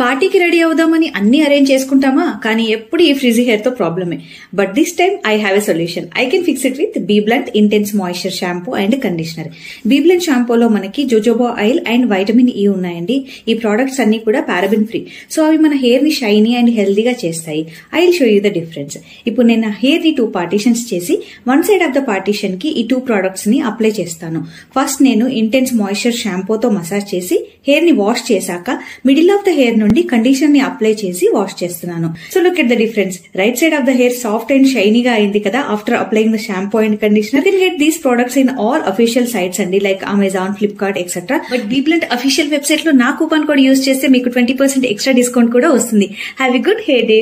పార్టీకి రెడీ అవుదామని అన్ని అరేంజ్ చేసుకుంటామా కానీ ఎప్పుడు ఈ ఫ్రిజీ హెయిర్ తో ప్రాబ్లమే but this time I have a solution I can fix it with B Blunt intense moisture shampoo and conditioner B Blunt షాంపూలో మనకి jojoba oil and vitamin E ఉన్నాయండి ఈ ప్రోడక్ట్స్ అన్ని కూడా పారాబిన్ ఫ్రీ సో అవి మన హెయిర్ ని shiny and హెల్దీగా చేస్తాయి I will show you the difference ఇప్పుడు నేను నా హెయిర్ ని టూ పార్టీషన్స్ చేసి one side of the partition కి ఈ టూ ప్రోడక్ట్స్ ని అప్లై చేస్తాను ఫస్ట్ నేను ఇంటెన్స్ మాయిశ్చర్ షాంపూతో మసాజ్ చేసి హెయిర్ ని వాష్ చేశాక మిడిల్ ఆఫ్ ద హెయిర్ నుండి కండిషన్ ని అప్లై చేసి వాష్ చేస్తున్నాను so look at the difference right side of the hair soft and షైనీగా అయింది కదా after applying the shampoo and conditioner can get these products in all official sites అండి like Amazon Flipkart etcetera but BBlunt official website లో నా coupon code use చేస్తే మీకు twenty percent extra discount కూడా వస్తుంది have a good hair day